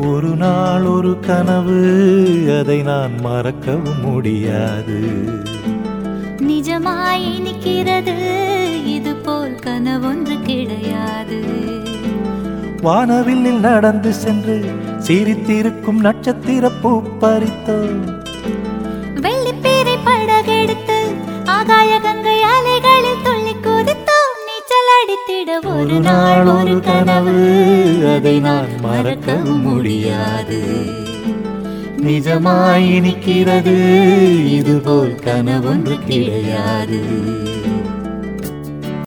ஒரு நாள் ஒரு கனவு அதை நான் மறக்கவும் முடியாது நிஜமாய் நிற்கிறது இது போல் கனவொன்று கிடையாது வானவில்லில் நடந்து சென்று சிரித்திருக்கும் நட்சத்திர பூ பறித்தோம் வெள்ளிப்பீரை படகெடுத்து ஆகாய கங்கை அலைகளில் துள்ளி குதித்தோம் நீச்சல் அடித்திட ஒரு நாள் ஒரு கனவு அதை நான் மறக்கவும் முடியாது நிஜமாய் நிற்கிறது இதுபோல் கனவொன்று கிடையாது